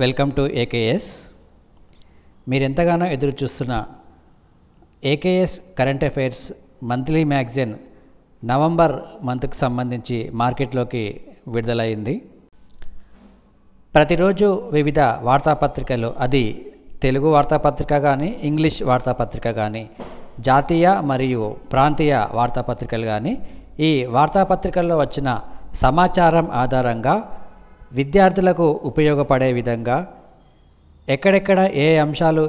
welcome to AKS మీరు ఎంతగానో ఎదురు చూస్తున్న AKS current affairs monthly magazine November మంత్కి సంబంధించి మార్కెట్లోకి విడుదలైంది ప్రతిరోజు వివిధ వార్తాపత్రికలు అది తెలుగు వార్తాపత్రిక కానీ ఇంగ్లీష్ వార్తాపత్రిక కానీ జాతీయ మరియు ప్రాంతీయ వార్తాపత్రికలు కానీ ఈ వార్తాపత్రికల్లో వచ్చిన సమాచారం ఆధారంగా విద్యార్థులకు ఉపయోగపడే విధంగా ఎక్కడెక్కడ ఏ అంశాలు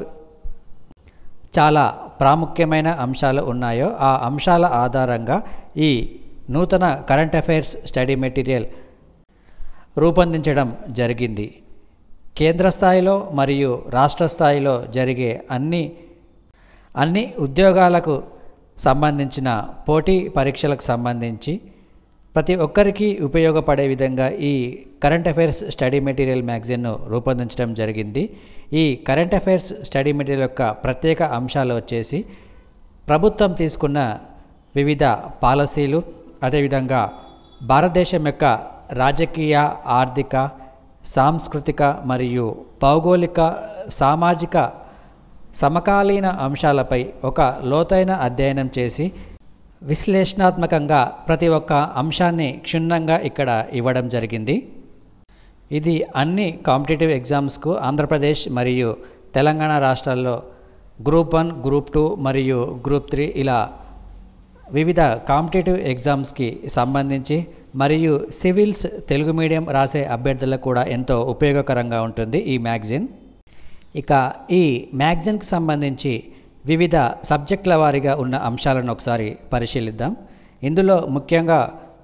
చాలా ప్రాముఖ్యమైన అంశాలు ఉన్నాయో ఆ అంశాల ఆధారంగా ఈ నూతన కరెంట్ అఫైర్స్ స్టడీ మెటీరియల్ రూపొందించడం జరిగింది కేంద్ర స్థాయిలో మరియు రాష్ట్ర స్థాయిలో జరిగే అన్ని అన్ని ఉద్యోగాలకు సంబంధించిన పోటీ పరీక్షలకు సంబంధించి ప్రతి ఒక్కరికి ఉపయోగపడే విధంగా ఈ కరెంట్ అఫైర్స్ స్టడీ మెటీరియల్ మ్యాగజైన్ను రూపొందించడం జరిగింది ఈ కరెంట్ అఫైర్స్ స్టడీ మెటీరియల్ యొక్క ప్రత్యేక అంశాలు వచ్చేసి ప్రభుత్వం తీసుకున్న వివిధ పాలసీలు అదేవిధంగా భారతదేశం యొక్క రాజకీయ ఆర్థిక సాంస్కృతిక మరియు భౌగోళిక సామాజిక సమకాలీన అంశాలపై ఒక లోతైన అధ్యయనం చేసి విశ్లేషణాత్మకంగా ప్రతి ఒక్క అంశాన్ని క్షుణ్ణంగా ఇక్కడ ఇవ్వడం జరిగింది ఇది అన్ని కాంపిటేటివ్ ఎగ్జామ్స్కు ఆంధ్రప్రదేశ్ మరియు తెలంగాణ రాష్ట్రాల్లో గ్రూప్ వన్ గ్రూప్ టూ మరియు గ్రూప్ త్రీ ఇలా వివిధ కాంపిటేటివ్ ఎగ్జామ్స్కి సంబంధించి మరియు సివిల్స్ తెలుగు మీడియం రాసే అభ్యర్థులకు కూడా ఎంతో ఉపయోగకరంగా ఉంటుంది ఈ మ్యాగజిన్ ఇక ఈ మ్యాగజిన్కి సంబంధించి వివిధ సబ్జెక్టుల వారీగా ఉన్న అంశాలను ఒకసారి పరిశీలిద్దాం ఇందులో ముఖ్యంగా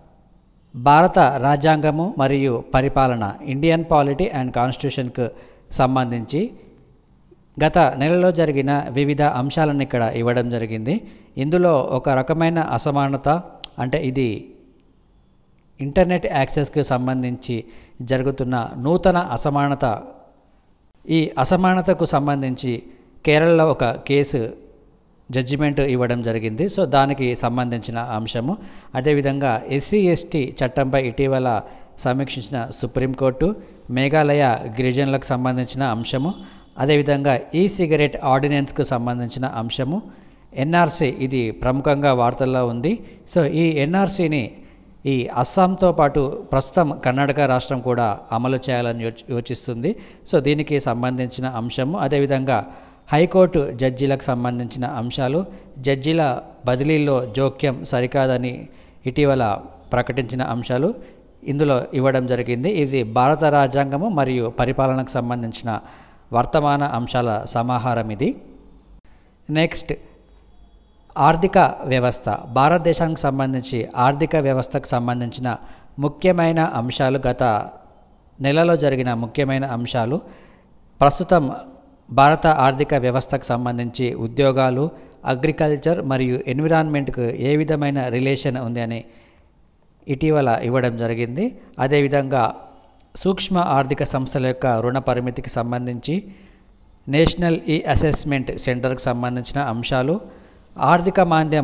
భారత రాజ్యాంగము మరియు పరిపాలన ఇండియన్ పాలిటీ అండ్ కాన్స్టిట్యూషన్కు సంబంధించి గత నెలలో జరిగిన వివిధ అంశాలను ఇక్కడ ఇవ్వడం జరిగింది ఇందులో ఒక రకమైన అసమానత అంటే ఇది ఇంటర్నెట్ యాక్సెస్కి సంబంధించి జరుగుతున్న నూతన అసమానత ఈ అసమానతకు సంబంధించి కేరళలో ఒక కేసు జడ్జిమెంట్ ఇవ్వడం జరిగింది సో దానికి సంబంధించిన అంశము అదేవిధంగా ఎస్సీ ఎస్టీ చట్టంపై ఇటీవల సమీక్షించిన సుప్రీంకోర్టు మేఘాలయ గిరిజనులకు సంబంధించిన అంశము అదేవిధంగా ఈ సిగరెట్ ఆర్డినెన్స్కు సంబంధించిన అంశము ఎన్ఆర్సీ ఇది ప్రముఖంగా వార్తల్లో ఉంది సో ఈ ఎన్ఆర్సీని ఈ అస్సాంతో పాటు ప్రస్తుతం కర్ణాటక రాష్ట్రం కూడా అమలు చేయాలని యోచి యోచిస్తుంది సో దీనికి సంబంధించిన అంశము అదేవిధంగా హైకోర్టు జడ్జీలకు సంబంధించిన అంశాలు జడ్జీల బదిలీలో జోక్యం సరికాదని ఇటీవల ప్రకటించిన అంశాలు ఇందులో ఇవ్వడం జరిగింది ఇది భారత రాజ్యాంగము మరియు పరిపాలనకు సంబంధించిన వర్తమాన అంశాల సమాహారం ఇది నెక్స్ట్ ఆర్థిక వ్యవస్థ భారతదేశానికి సంబంధించి ఆర్థిక వ్యవస్థకు సంబంధించిన ముఖ్యమైన అంశాలు గత నెలలో జరిగిన ముఖ్యమైన అంశాలు ప్రస్తుతం భారత ఆర్థిక వ్యవస్థకు సంబంధించి ఉద్యోగాలు అగ్రికల్చర్ మరియు ఎన్విరాన్మెంట్కు ఏ విధమైన రిలేషన్ ఉంది అని ఇటీవల ఇవ్వడం జరిగింది అదేవిధంగా సూక్ష్మ ఆర్థిక సంస్థల యొక్క రుణ పరిమితికి సంబంధించి నేషనల్ ఈ అసెస్మెంట్ సెంటర్కి సంబంధించిన అంశాలు ఆర్థిక మాంద్యం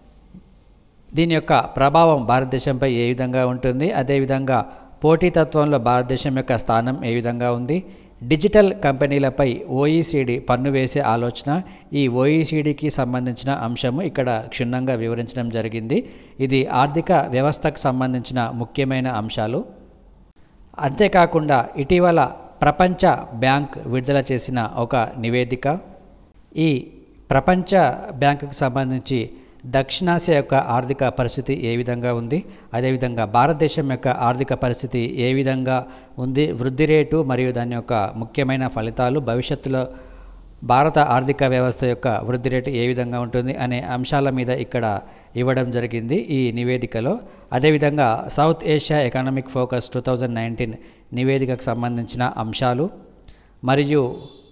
దీని యొక్క ప్రభావం భారతదేశంపై ఏ విధంగా ఉంటుంది అదేవిధంగా పోటీతత్వంలో భారతదేశం యొక్క స్థానం ఏ విధంగా ఉంది డిజిటల్ కంపెనీలపై ఓఈసీడీ పన్ను వేసే ఆలోచన ఈ ఓఈసీడీకి సంబంధించిన అంశము ఇక్కడ క్షుణ్ణంగా వివరించడం జరిగింది ఇది ఆర్థిక వ్యవస్థకు సంబంధించిన ముఖ్యమైన అంశాలు అంతేకాకుండా ఇటీవల ప్రపంచ బ్యాంక్ విడుదల చేసిన ఒక నివేదిక ఈ ప్రపంచ బ్యాంకుకు సంబంధించి దక్షిణాసియా యొక్క ఆర్థిక పరిస్థితి ఏ విధంగా ఉంది అదేవిధంగా భారతదేశం యొక్క ఆర్థిక పరిస్థితి ఏ విధంగా ఉంది వృద్ధి రేటు మరియు దాని యొక్క ముఖ్యమైన ఫలితాలు భవిష్యత్తులో భారత ఆర్థిక వ్యవస్థ యొక్క వృద్ధి రేటు ఏ విధంగా ఉంటుంది అనే అంశాల మీద ఇక్కడ ఇవ్వడం జరిగింది ఈ నివేదికలో అదేవిధంగా South Asia economic focus two thousand nineteen నివేదికకు సంబంధించిన అంశాలు మరియు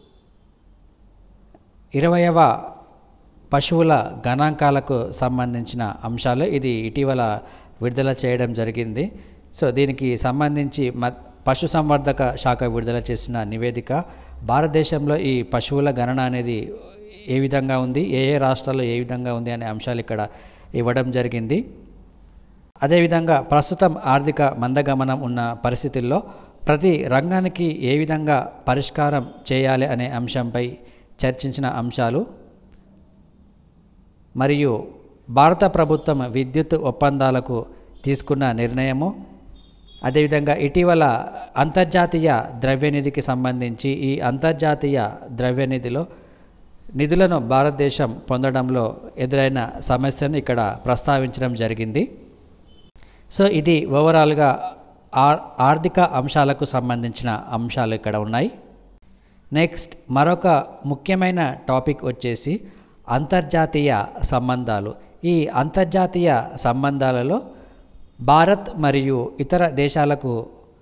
ఇరవయవ పశువుల గణాంకాలకు సంబంధించిన అంశాలు ఇది ఇటీవల విడుదల చేయడం జరిగింది సో దీనికి సంబంధించి మ పశు సంవర్ధక శాఖ విడుదల చేసిన నివేదిక భారతదేశంలో ఈ పశువుల గణన అనేది ఏ విధంగా ఉంది ఏ ఏ రాష్ట్రాల్లో ఏ విధంగా ఉంది అనే అంశాలు ఇక్కడ ఇవ్వడం జరిగింది అదేవిధంగా ప్రస్తుతం ఆర్థిక మందగమనం ఉన్న పరిస్థితుల్లో ప్రతి రంగానికి ఏ విధంగా పరిష్కారం చేయాలి అనే అంశంపై చర్చించిన అంశాలు మరియు భారత ప్రభుత్వం విద్యుత్ ఒప్పందాలకు తీసుకున్న నిర్ణయము అదేవిధంగా ఇటీవల అంతర్జాతీయ ద్రవ్యనిధికి సంబంధించి ఈ అంతర్జాతీయ ద్రవ్యనిధిలో నిధులను భారతదేశం పొందడంలో ఎదురైన సమస్యను ఇక్కడ ప్రస్తావించడం జరిగింది సో ఇది ఓవరాల్గా ఆర్ ఆర్థిక అంశాలకు సంబంధించిన అంశాలు ఇక్కడ ఉన్నాయి నెక్స్ట్ మరొక ముఖ్యమైన టాపిక్ వచ్చేసి అంతర్జాతీయ సంబంధాలు ఈ అంతర్జాతీయ సంబంధాలలో భారత్ మరియు ఇతర దేశాలకు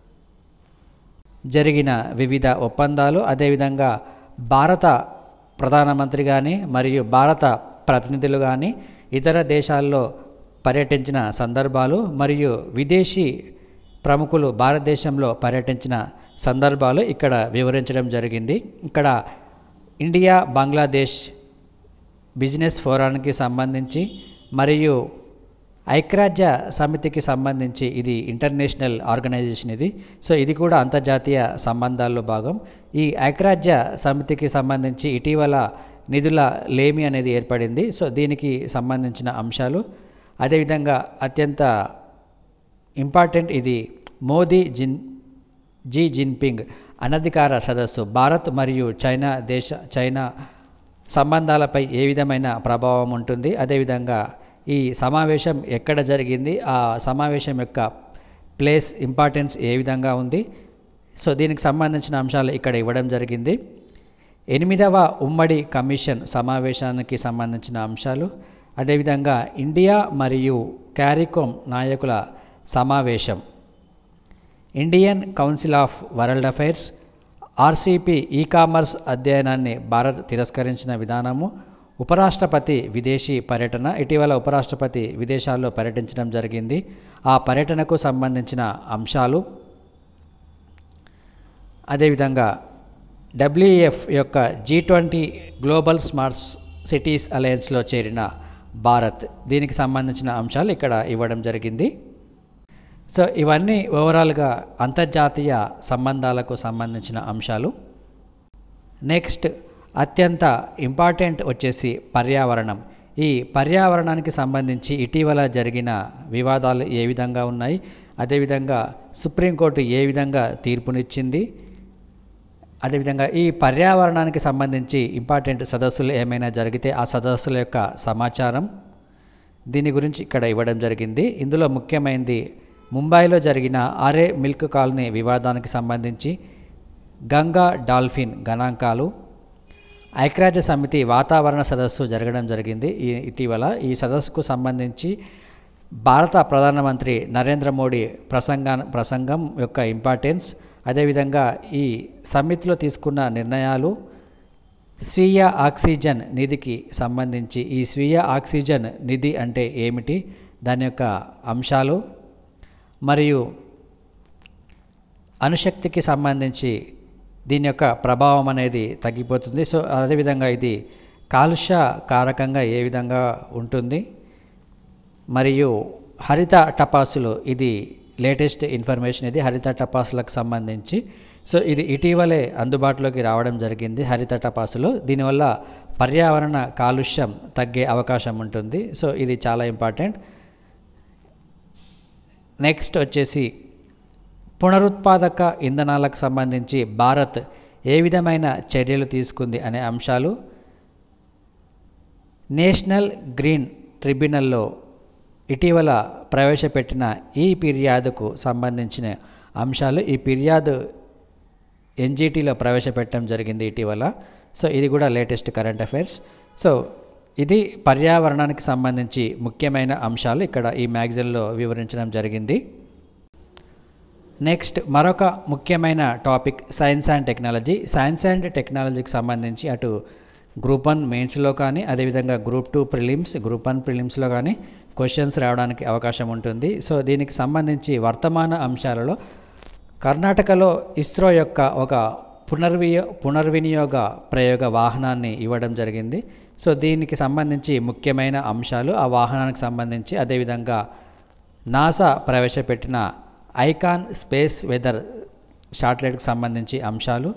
జరిగిన వివిధ ఒప్పందాలు అదేవిధంగా భారత ప్రధానమంత్రి కానీ మరియు భారత ప్రతినిధులు కానీ ఇతర దేశాల్లో పర్యటించిన సందర్భాలు మరియు విదేశీ ప్రముఖులు భారతదేశంలో పర్యటించిన సందర్భాలు ఇక్కడ వివరించడం జరిగింది ఇక్కడ ఇండియా బంగ్లాదేశ్ బిజినెస్ ఫోరానికి సంబంధించి మరియు ఐక్యరాజ్య సమితికి సంబంధించి ఇది ఇంటర్నేషనల్ ఆర్గనైజేషన్ ఇది సో ఇది కూడా అంతర్జాతీయ సంబంధాల్లో భాగం ఈ ఐక్యరాజ్య సమితికి సంబంధించి ఇటీవల నిధుల లేమి అనేది ఏర్పడింది సో దీనికి సంబంధించిన అంశాలు అదేవిధంగా అత్యంత ఇంపార్టెంట్ ఇది మోదీ జిన్ జీ జిన్పింగ్ అనధికార సదస్సు భారత్ మరియు చైనా దేశ చైనా సంబంధాలపై ఏ విధమైన ప్రభావం ఉంటుంది అదేవిధంగా ఈ సమావేశం ఎక్కడ జరిగింది ఆ సమావేశం యొక్క ప్లేస్ ఇంపార్టెన్స్ ఏ విధంగా ఉంది సో దీనికి సంబంధించిన అంశాలు ఇక్కడ ఇవ్వడం జరిగింది ఎనిమిదవ ఉమ్మడి కమిషన్ సమావేశానికి సంబంధించిన అంశాలు అదేవిధంగా ఇండియా మరియు క్యారికోమ్ నాయకుల సమావేశం Indian council of world affairs RCEP e commerce అధ్యయనాన్ని భారత్ తిరస్కరించిన విధానము ఉపరాష్ట్రపతి విదేశీ పర్యటన ఇటీవల ఉపరాష్ట్రపతి విదేశాల్లో పర్యటించడం జరిగింది ఆ పర్యటనకు సంబంధించిన అంశాలు అదేవిధంగా డబ్ల్యూఎఫ్ యొక్క G twenty global smart cities అలయన్స్లో చేరిన భారత్ దీనికి సంబంధించిన అంశాలు ఇక్కడ ఇవ్వడం జరిగింది సో ఇవన్నీ ఓవరాల్గా అంతర్జాతీయ సంబంధాలకు సంబంధించిన అంశాలు నెక్స్ట్ అత్యంత ఇంపార్టెంట్ వచ్చేసి పర్యావరణం ఈ పర్యావరణానికి సంబంధించి ఇటీవల జరిగిన వివాదాలు ఏ విధంగా ఉన్నాయి అదేవిధంగా సుప్రీంకోర్టు ఏ విధంగా తీర్పునిచ్చింది అదేవిధంగా ఈ పర్యావరణానికి సంబంధించి ఇంపార్టెంట్ సదస్సులు ఏమైనా జరిగితే ఆ సదస్సుల యొక్క సమాచారం దీని గురించి ఇక్కడ ఇవ్వడం జరిగింది ఇందులో ముఖ్యమైనది ముంబైలో జరిగిన ఆరే మిల్క్ కాలనీ వివాదానికి సంబంధించి గంగా డాల్ఫిన్ గణాంకాలు ఐక్యరాజ్య సమితి వాతావరణ సదస్సు జరగడం జరిగింది ఈ ఇటీవల ఈ సదస్సుకు సంబంధించి భారత ప్రధానమంత్రి నరేంద్ర మోడీ ప్రసంగా ప్రసంగం యొక్క ఇంపార్టెన్స్ అదేవిధంగా ఈ సమ్మిట్లో తీసుకున్న నిర్ణయాలు స్వీయ ఆక్సిజన్ నిధికి సంబంధించి ఈ స్వీయ ఆక్సిజన్ నిధి అంటే ఏమిటి దాని యొక్క అంశాలు మరియు అణుశక్తికి సంబంధించి దీని యొక్క ప్రభావం అనేది తగ్గిపోతుంది సో అదేవిధంగా ఇది కాలుష్య కారకంగా ఏ విధంగా ఉంటుంది మరియు హరిత టపాసులు ఇది లేటెస్ట్ ఇన్ఫర్మేషన్ ఇది హరిత టపాసులకు సంబంధించి సో ఇది ఇటీవలే అందుబాటులోకి రావడం జరిగింది హరిత టపాసులు దీనివల్ల పర్యావరణ కాలుష్యం తగ్గే అవకాశం ఉంటుంది సో ఇది చాలా ఇంపార్టెంట్ నెక్స్ట్ వచ్చేసి పునరుత్పాదక ఇంధనాలకు సంబంధించి భారత్ ఏ విధమైన చర్యలు తీసుకుంది అనే అంశాలు నేషనల్ గ్రీన్ ట్రిబ్యునల్లో ఇటీవల ప్రవేశపెట్టిన ఈ ఫిర్యాదుకు సంబంధించిన అంశాలు ఈ ఫిర్యాదు ఎన్జిటిలో ప్రవేశపెట్టడం జరిగింది ఇటీవల సో ఇది కూడా లేటెస్ట్ కరెంట్ అఫైర్స్ సో ఇది పర్యావరణానికి సంబంధించి ముఖ్యమైన అంశాలు ఇక్కడ ఈ మ్యాగజైన్లో వివరించడం జరిగింది నెక్స్ట్ మరొక ముఖ్యమైన topic science and technology science and టెక్నాలజీకి సంబంధించి అటు గ్రూప్ వన్ మెయిన్స్లో కానీ అదేవిధంగా group two prelims group one ప్రిలిమ్స్లో కానీ క్వశ్చన్స్ రావడానికి అవకాశం ఉంటుంది సో దీనికి సంబంధించి వర్తమాన అంశాలలో కర్ణాటకలో ఇస్రో యొక్క ఒక పునర్వియో పునర్వినియోగ ప్రయోగ వాహనాన్ని ఇవ్వడం జరిగింది సో దీనికి సంబంధించి ముఖ్యమైన అంశాలు ఆ వాహనానికి సంబంధించి అదేవిధంగా నాసా ప్రవేశపెట్టిన ఐకాన్ స్పేస్ వెదర్ శాటిలైట్కి సంబంధించి అంశాలు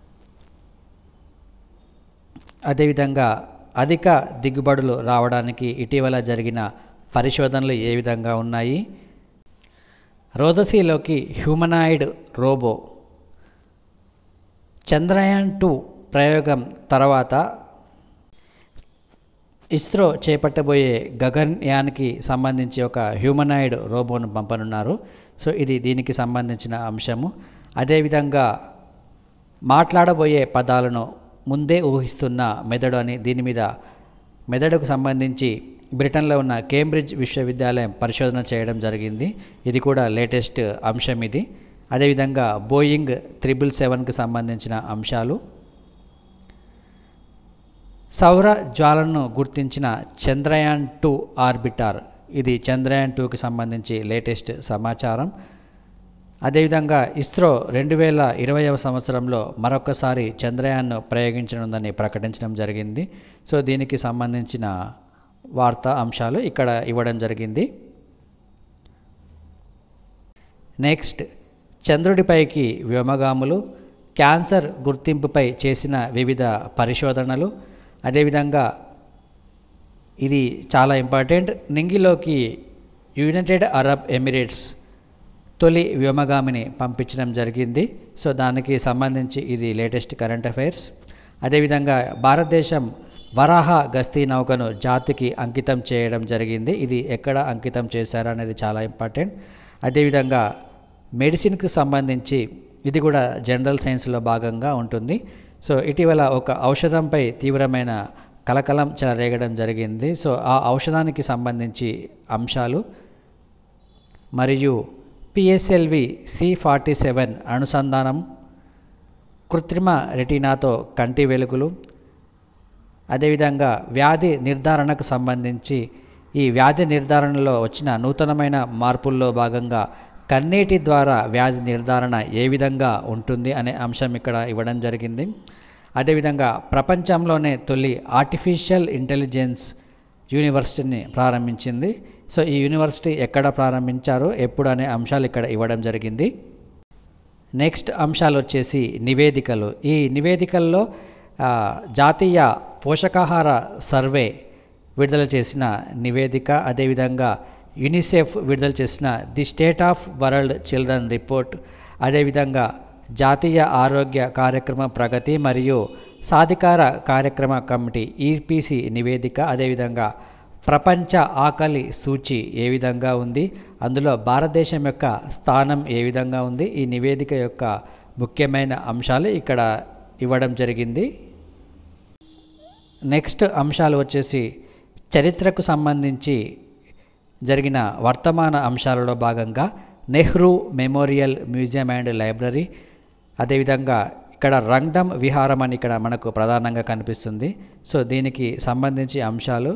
అదేవిధంగా అధిక దిగుబడులు రావడానికి ఇటీవల జరిగిన పరిశోధనలు ఏ విధంగా ఉన్నాయి రోదసీలోకి హ్యూమనాయిడ్ రోబో చంద్రయాన్ టూ ప్రయోగం తర్వాత ఇస్రో చేపట్టబోయే గగన్యాన్కి సంబంధించి ఒక హ్యూమనాయిడ్ రోబోను పంపనున్నారు సో ఇది దీనికి సంబంధించిన అంశము అదేవిధంగా మాట్లాడబోయే పదాలను ముందే ఊహిస్తున్న మెదడు అని దీని మీద మెదడుకు సంబంధించి బ్రిటన్లో ఉన్న కేంబ్రిడ్జ్ విశ్వవిద్యాలయం పరిశోధన చేయడం జరిగింది ఇది కూడా లేటెస్ట్ అంశం ఇది అదేవిధంగా బోయింగ్ త్రిబుల్ సెవెన్కి సంబంధించిన అంశాలు సౌర జ్వాలను గుర్తించిన చంద్రయాన్ టూ ఆర్బిటార్ ఇది చంద్రయాన్ టూకి సంబంధించి లేటెస్ట్ సమాచారం అదేవిధంగా ఇస్రో రెండు వేల ఇరవైవ సంవత్సరంలో మరొకసారి చంద్రయాన్ను ప్రయోగించనుందని ప్రకటించడం జరిగింది సో దీనికి సంబంధించిన వార్తా అంశాలు ఇక్కడ ఇవ్వడం జరిగింది నెక్స్ట్ చంద్రుడిపైకి వ్యోమగాములు క్యాన్సర్ గుర్తింపుపై చేసిన వివిధ పరిశోధనలు అదేవిధంగా ఇది చాలా ఇంపార్టెంట్ నింగిలోకి యునైటెడ్ అరబ్ ఎమిరేట్స్ తొలి వ్యోమగామిని పంపించడం జరిగింది సో దానికి సంబంధించి ఇది లేటెస్ట్ కరెంట్ అఫైర్స్ అదేవిధంగా భారతదేశం వరాహ గస్తీ నౌకను జాతికి అంకితం చేయడం జరిగింది ఇది ఎక్కడ అంకితం చేశారనేది చాలా ఇంపార్టెంట్ అదేవిధంగా మెడిసిన్కి సంబంధించి ఇది కూడా జనరల్ సైన్స్లో భాగంగా ఉంటుంది సో ఇటీవల ఒక ఔషధంపై తీవ్రమైన కలకలం చెలరేగడం జరిగింది సో ఆ ఔషధానికి సంబంధించి అంశాలు మరియు పిఎస్ఎల్వి సి ఫార్టీ సెవెన్ అనుసంధానం కృత్రిమ రెటీనాతో కంటి వెలుగులు అదేవిధంగా వ్యాధి నిర్ధారణకు సంబంధించి ఈ వ్యాధి నిర్ధారణలో వచ్చిన నూతనమైన మార్పుల్లో భాగంగా కన్నీటి ద్వారా వ్యాధి నిర్ధారణ ఏ విధంగా ఉంటుంది అనే అంశం ఇక్కడ ఇవ్వడం జరిగింది అదేవిధంగా ప్రపంచంలోనే తొలి ఆర్టిఫిషియల్ ఇంటెలిజెన్స్ యూనివర్సిటీని ప్రారంభించింది సో ఈ యూనివర్సిటీ ఎక్కడ ప్రారంభించారో ఎప్పుడు అనే అంశాలు ఇక్కడ ఇవ్వడం జరిగింది నెక్స్ట్ అంశాలు వచ్చేసి నివేదికలు ఈ నివేదికల్లో ఆ, జాతీయ పోషకాహార సర్వే విడుదల చేసిన నివేదిక అదేవిధంగా యునిసెఫ్ విడుదల చేసిన the state of world children report అదేవిధంగా జాతీయ ఆరోగ్య కార్యక్రమ ప్రగతి మరియు సాధికార కార్యక్రమ కమిటీ ఈపీసీ నివేదిక అదేవిధంగా ప్రపంచ ఆకలి సూచి ఏ విధంగా ఉంది అందులో భారతదేశం యొక్క స్థానం ఏ విధంగా ఉంది ఈ నివేదిక యొక్క ముఖ్యమైన అంశాలు ఇక్కడ ఇవ్వడం జరిగింది నెక్స్ట్ అంశాలు వచ్చేసి చరిత్రకు సంబంధించి జరిగిన వర్తమాన అంశాలలో భాగంగా Nehru memorial museum and library అదేవిధంగా ఇక్కడ రంగ్డమ్ విహారం అని ఇక్కడ మనకు ప్రధానంగా కనిపిస్తుంది సో దీనికి సంబంధించి అంశాలు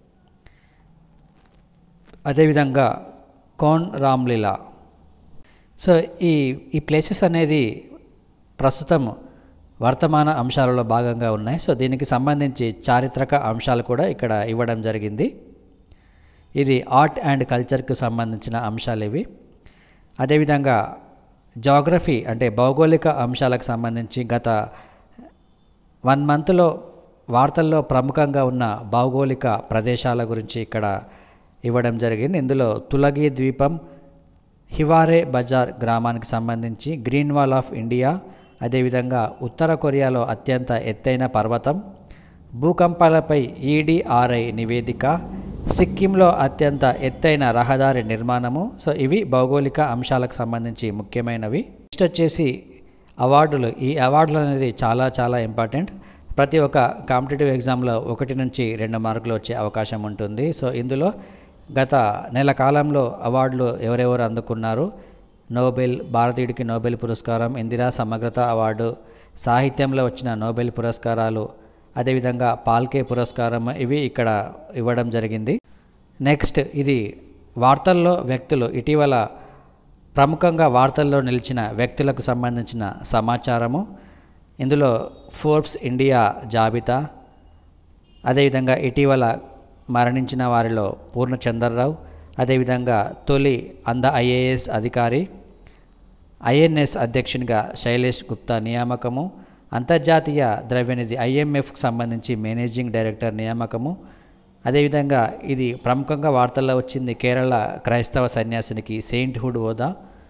అదేవిధంగా కోన్ రామ్లీలా సో ఈ ఈ ప్లేసెస్ అనేది ప్రస్తుతం వర్తమాన అంశాలలో భాగంగా ఉన్నాయి సో దీనికి సంబంధించి చారిత్రక అంశాలు కూడా ఇక్కడ ఇవ్వడం జరిగింది ఇది ఆర్ట్ అండ్ కల్చర్కు సంబంధించిన అంశాలు ఇవి అదేవిధంగా జాగ్రఫీ అంటే భౌగోళిక అంశాలకు సంబంధించి గత వన్ మంత్లో వార్తల్లో ప్రముఖంగా ఉన్న భౌగోళిక ప్రదేశాల గురించి ఇక్కడ ఇవ్వడం జరిగింది ఇందులో తులగి ద్వీపం హివారే బజార్ గ్రామానికి సంబంధించి గ్రీన్ వాల్ ఆఫ్ ఇండియా అదేవిధంగా ఉత్తర కొరియాలో అత్యంత ఎత్తైన పర్వతం భూకంపాలపై ఈడిఆర్ఐ నివేదిక సిక్కింలో అత్యంత ఎత్తైన రహదారి నిర్మాణము సో ఇవి భౌగోళిక అంశాలకు సంబంధించి ముఖ్యమైనవి నెక్స్ట్ వచ్చేసి అవార్డులు ఈ అవార్డులు అనేది చాలా చాలా ఇంపార్టెంట్ ప్రతి ఒక్క కాంపిటేటివ్ ఎగ్జామ్లో ఒకటి నుంచి రెండు మార్కులు వచ్చే అవకాశం ఉంటుంది సో ఇందులో గత నెల కాలంలో అవార్డులు ఎవరెవరు అందుకున్నారు నోబెల్ భారతీయుడికి నోబెల్ పురస్కారం ఇందిరా సమగ్రత అవార్డు సాహిత్యంలో వచ్చిన నోబెల్ పురస్కారాలు అదేవిధంగా పాల్కే పురస్కారం ఇవి ఇక్కడ ఇవ్వడం జరిగింది నెక్స్ట్ ఇది వార్తల్లో వ్యక్తులు ఇటీవల ప్రముఖంగా వార్తల్లో నిలిచిన వ్యక్తులకు సంబంధించిన సమాచారము ఇందులో ఫోర్బ్స్ ఇండియా జాబితా అదేవిధంగా ఇటీవల మరణించిన వారిలో పూర్ణచంద్రరావు అదేవిధంగా తొలి అంద ఐఏఎస్ అధికారి ఐఎన్ఎస్ అధ్యక్షునిగా శైలేష్ గుప్తా నియామకము అంతర్జాతీయ ద్రవ్యనిధి ఐఎంఎఫ్కి సంబంధించి మేనేజింగ్ డైరెక్టర్ నియామకము అదేవిధంగా ఇది ప్రముఖంగా వార్తల్లో వచ్చింది కేరళ క్రైస్తవ సన్యాసినికి సెయింట్హుడ్ హోదా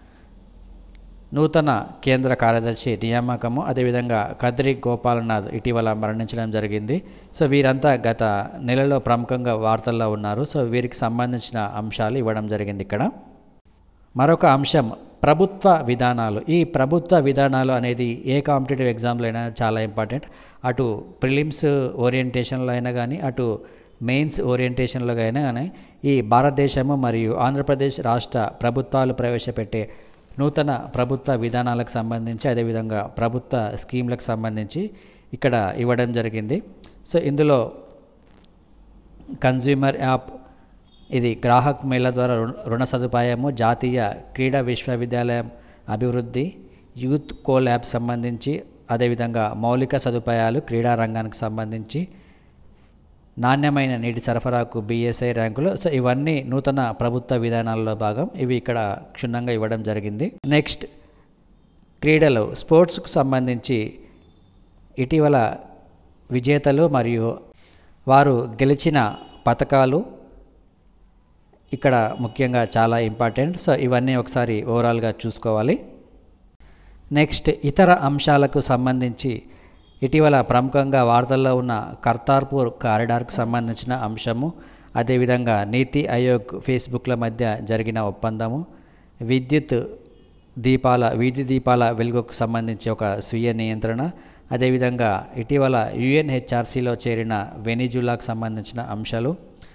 నూతన కేంద్ర కార్యదర్శి నియామకము అదేవిధంగా కద్రి గోపాలనాథ్ ఇటీవల మరణించడం జరిగింది సో వీరంతా గత నెలలో ప్రముఖంగా వార్తల్లో ఉన్నారు సో వీరికి సంబంధించిన అంశాలు ఇవ్వడం జరిగింది ఇక్కడ మరొక అంశం ప్రభుత్వ విధానాలు ఈ ప్రభుత్వ విధానాలు అనేది ఏ కాంపిటేటివ్ ఎగ్జామ్లో అయినా చాలా ఇంపార్టెంట్ అటు ప్రిలిమ్స్ ఓరియంటేషన్లో అయినా కానీ అటు మెయిన్స్ ఓరియంటేషన్లో అయినా కానీ ఈ భారతదేశము మరియు ఆంధ్రప్రదేశ్ రాష్ట్ర ప్రభుత్వాలు ప్రవేశపెట్టే నూతన ప్రభుత్వ విధానాలకు సంబంధించి అదేవిధంగా ప్రభుత్వ స్కీమ్లకు సంబంధించి ఇక్కడ ఇవ్వడం జరిగింది సో ఇందులో కన్జ్యూమర్ యాప్ ఇది గ్రాహక్ మేళ ద్వారా రుణ రుణ సదుపాయము జాతీయ క్రీడా విశ్వవిద్యాలయం అభివృద్ధి యూత్ కోల్ యాప్ సంబంధించి అదేవిధంగా మౌలిక సదుపాయాలు క్రీడా రంగానికి సంబంధించి నాణ్యమైన నీటి సరఫరాకు బీఎస్ఐ ర్యాంకులు సో ఇవన్నీ నూతన ప్రభుత్వ విధానాల్లో భాగం ఇవి ఇక్కడ క్షుణ్ణంగా ఇవ్వడం జరిగింది నెక్స్ట్ క్రీడలు స్పోర్ట్స్కు సంబంధించి ఇటీవల విజేతలు మరియు వారు గెలిచిన పథకాలు ఇక్కడ ముఖ్యంగా చాలా ఇంపార్టెంట్ సో ఇవన్నీ ఒకసారి ఓవరాల్గా చూసుకోవాలి నెక్స్ట్ ఇతర అంశాలకు సంబంధించి ఇటీవల ప్రముఖంగా వార్తల్లో ఉన్న కర్తార్పూర్ కారిడార్కు సంబంధించిన అంశము అదేవిధంగా నీతి ఆయోగ్ ఫేస్బుక్ల మధ్య జరిగిన ఒప్పందము విద్యుత్ దీపాల వీధి దీపాల వెలుగుకు సంబంధించి ఒక స్వీయ నియంత్రణ అదేవిధంగా ఇటీవల యుఎన్హెచ్ఆర్సీలో చేరిన వెనిజులాకు సంబంధించిన అంశాలు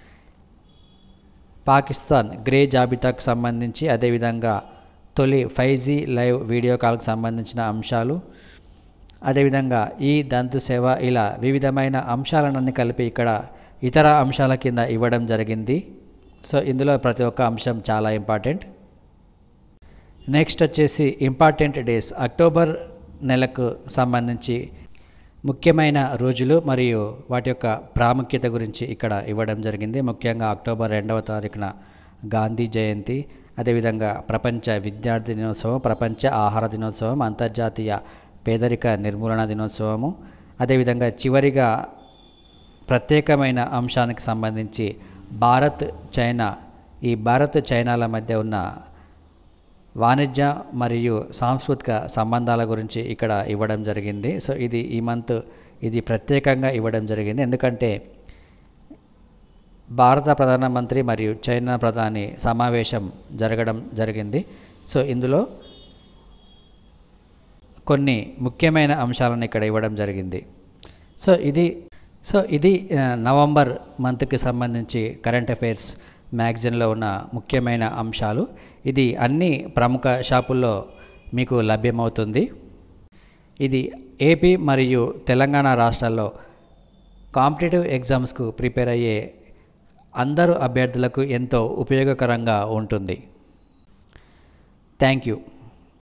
పాకిస్తాన్ గ్రే జాబితాకు సంబంధించి అదేవిధంగా తొలి ఫైవ్ జీ లైవ్ వీడియో కాల్కు సంబంధించిన అంశాలు అదేవిధంగా ఈ దంతు సేవ ఇలా వివిధమైన అంశాలన్నీ కలిపి ఇక్కడ ఇతర అంశాల కింద ఇవ్వడం జరిగింది సో ఇందులో ప్రతి ఒక్క అంశం చాలా ఇంపార్టెంట్ నెక్స్ట్ వచ్చేసి ఇంపార్టెంట్ డేస్ అక్టోబర్ నెలకు సంబంధించి ముఖ్యమైన రోజులు మరియు వాటి యొక్క ప్రాముఖ్యత గురించి ఇక్కడ ఇవ్వడం జరిగింది ముఖ్యంగా అక్టోబర్ రెండవ తారీఖున గాంధీ జయంతి అదేవిధంగా ప్రపంచ విద్యార్థి దినోత్సవం ప్రపంచ ఆహార దినోత్సవం అంతర్జాతీయ పేదరిక నిర్మూలన దినోత్సవము అదేవిధంగా చివరిగా ప్రత్యేకమైన అంశానికి సంబంధించి భారత్ చైనా ఈ భారత్ చైనాల మధ్య ఉన్న వాణిజ్య మరియు సాంస్కృతిక సంబంధాల గురించి ఇక్కడ ఇవ్వడం జరిగింది సో ఇది ఈ మంత్ ఇది ప్రత్యేకంగా ఇవ్వడం జరిగింది ఎందుకంటే భారత ప్రధానమంత్రి మరియు చైనా ప్రధాని సమావేశం జరగడం జరిగింది సో ఇందులో కొన్ని ముఖ్యమైన అంశాలను ఇక్కడ ఇవ్వడం జరిగింది సో ఇది సో ఇది ఆ, నవంబర్ మంత్కి సంబంధించి కరెంట్ అఫైర్స్ మ్యాగజైన్లో ఉన్న ముఖ్యమైన అంశాలు ఇది అన్ని ప్రముఖ షాపుల్లో మీకు లభ్యమవుతుంది ఇది ఏపీ మరియు తెలంగాణ రాష్ట్రాల్లో కాంపిటేటివ్ ఎగ్జామ్స్కు ప్రిపేర్ అయ్యే అందరు అభ్యర్థులకు ఎంతో ఉపయోగకరంగా ఉంటుంది థ్యాంక్ యూ